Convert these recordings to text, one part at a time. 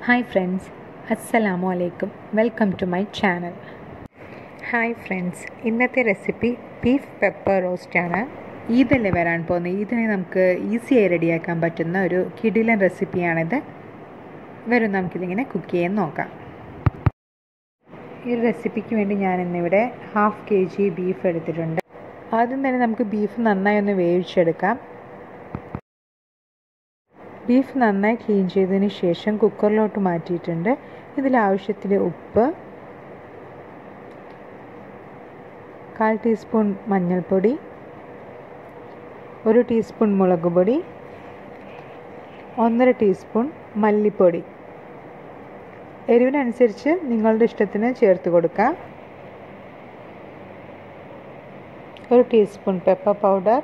hi friends അസ്സലാമു അലൈക്കും welcome to my channel hi friends ഇന്നത്തെ റെസിപ്പി ബീഫ് പെപ്പർ റോസ്റ്റാണ് ഈദല്ലേ വരാൻ പോകുന്നത് ഈദിനെ നമുക്ക് ഈസിയായി റെഡിയാക്കാൻ പറ്റുന്ന ഒരു കിടിലൻ റെസിപ്പിയാണിത് വരും നമുക്കിതിങ്ങനെ കുക്ക് ചെയ്യാൻ നോക്കാം ഈ റെസിപ്പിക്ക് വേണ്ടി ഞാൻ ഇന്നിവിടെ ഹാഫ് കെ ജി ബീഫ് എടുത്തിട്ടുണ്ട് ആദ്യം തന്നെ നമുക്ക് ബീഫ് നന്നായി ഒന്ന് വേവിച്ചെടുക്കാം ബീഫ് നന്നായി ക്ലീൻ ചെയ്തതിന് ശേഷം കുക്കറിലോട്ട് മാറ്റിയിട്ടുണ്ട് ഇതിൽ ആവശ്യത്തിന് ഉപ്പ് കാൽ ടീസ്പൂൺ മഞ്ഞൾപ്പൊടി ഒരു ടീസ്പൂൺ മുളക് പൊടി ഒന്നര ടീസ്പൂൺ മല്ലിപ്പൊടി എരിവിനനുസരിച്ച് നിങ്ങളുടെ ഇഷ്ടത്തിന് ചേർത്ത് കൊടുക്കാം ഒരു ടീസ്പൂൺ പെപ്പർ പൗഡർ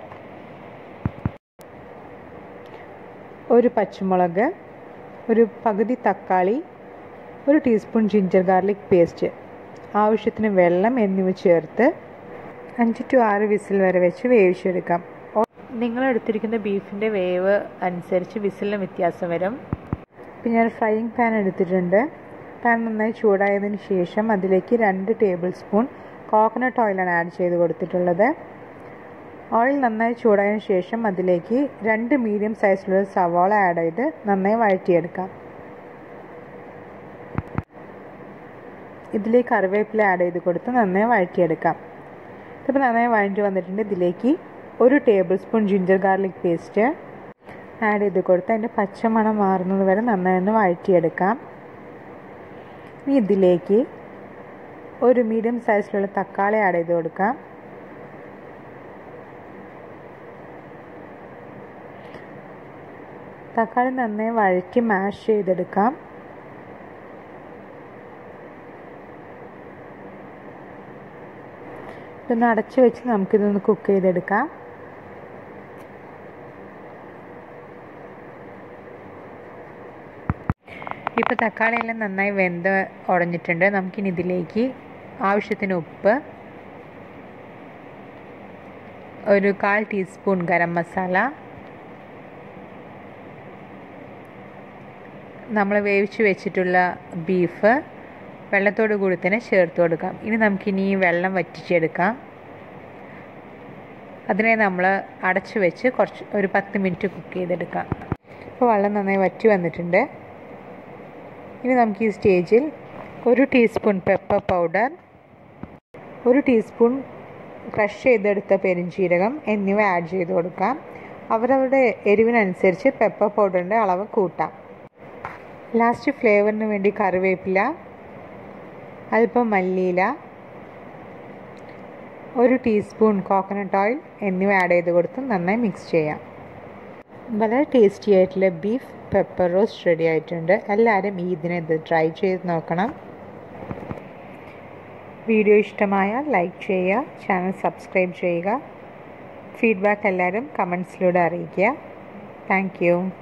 ഒരു പച്ചമുളക് ഒരു പകുതി തക്കാളി ഒരു ടീസ്പൂൺ ജിഞ്ചർ ഗാർലിക് പേസ്റ്റ് ആവശ്യത്തിന് വെള്ളം എന്നിവ ചേർത്ത് അഞ്ച് ടു ആറ് വിസിൽ വരെ വെച്ച് വേവിച്ചെടുക്കാം നിങ്ങൾ എടുത്തിരിക്കുന്ന ബീഫിൻ്റെ വേവ് അനുസരിച്ച് വിസിലിന് വ്യത്യാസം വരും ഇപ്പം ഞാൻ ഫ്രൈയിങ് പാൻ എടുത്തിട്ടുണ്ട് പാൻ നന്നായി ചൂടായതിന് ശേഷം അതിലേക്ക് രണ്ട് ടേബിൾ സ്പൂൺ കോക്കനട്ട് ഓയിലാണ് ആഡ് ചെയ്ത് കൊടുത്തിട്ടുള്ളത് ഓയിൽ നന്നായി ചൂടായതിനു ശേഷം അതിലേക്ക് രണ്ട് മീഡിയം സൈസിലുള്ള സവാള ആഡ് ചെയ്ത് നന്നായി വഴറ്റിയെടുക്കാം ഇതിലേക്ക് കറിവേപ്പില ആഡ് ചെയ്ത് കൊടുത്ത് നന്നായി വഴറ്റിയെടുക്കാം ഇപ്പോൾ നന്നായി വഴറ്റി വന്നിട്ടുണ്ട് ഇതിലേക്ക് ഒരു table spoon ginger garlic paste add ചെയ്ത് കൊടുത്ത് അതിൻ്റെ പച്ചമണം മാറുന്നത് വരെ നന്നായി ഒന്ന് വഴറ്റിയെടുക്കാം ഇനി ഇതിലേക്ക് ഒരു മീഡിയം സൈസിലുള്ള തക്കാളി ആഡ് ചെയ്ത് കൊടുക്കാം തക്കാളി നന്നായി വഴറ്റി മാഷ് ചെയ്തെടുക്കാം ഇതൊന്ന് അടച്ചു വെച്ച് നമുക്കിതൊന്ന് കുക്ക് ചെയ്തെടുക്കാം ഇപ്പോൾ തക്കാളിയെല്ലാം നന്നായി വെന്ത് ഉടഞ്ഞിട്ടുണ്ട് നമുക്കിനി ഇതിലേക്ക് ആവശ്യത്തിന് ഉപ്പ് ഒരു കാൽ ടീസ്പൂൺ ഗരം മസാല നമ്മൾ വേവിച്ച് വെച്ചിട്ടുള്ള ബീഫ് വെള്ളത്തോട് കൂടി തന്നെ ചേർത്ത് കൊടുക്കാം ഇനി നമുക്കിനി വെള്ളം വറ്റിച്ചെടുക്കാം അതിനെ നമ്മൾ അടച്ചു വെച്ച് കുറച്ച് ഒരു പത്ത് മിനിറ്റ് കുക്ക് ചെയ്തെടുക്കാം ഇപ്പോൾ വെള്ളം നന്നായി വറ്റി വന്നിട്ടുണ്ട് ഇനി നമുക്ക് ഈ സ്റ്റേജിൽ ഒരു ടീസ്പൂൺ പെപ്പർ പൗഡർ ഒരു ടീസ്പൂൺ ക്രഷ് ചെയ്തെടുത്ത പെരിഞ്ചീരകം എന്നിവ ആഡ് ചെയ്ത് കൊടുക്കാം അവരവരുടെ എരിവിനനുസരിച്ച് പെപ്പർ പൗഡറിൻ്റെ അളവ് കൂട്ടാം ലാസ്റ്റ് ഫ്ലേവറിന് വേണ്ടി കറിവേപ്പില അല്പം മല്ലിയില ഒരു ടീസ്പൂൺ കോക്കനട്ട് ഓയിൽ എന്നിവ ആഡ് ചെയ്ത് കൊടുത്ത് നന്നായി മിക്സ് ചെയ്യാം വളരെ ടേസ്റ്റി ആയിട്ടുള്ള ബീഫ് പെപ്പർ റോസ്റ്റ് റെഡി ആയിട്ടുണ്ട് എല്ലാവരും ഈ ഇതിനെ ഇത് ട്രൈ ചെയ്ത് നോക്കണം വീഡിയോ ഇഷ്ടമായാൽ ലൈക്ക് ചെയ്യുക ചാനൽ സബ്സ്ക്രൈബ് ചെയ്യുക ഫീഡ്ബാക്ക് എല്ലാവരും കമൻസിലൂടെ അറിയിക്കുക താങ്ക്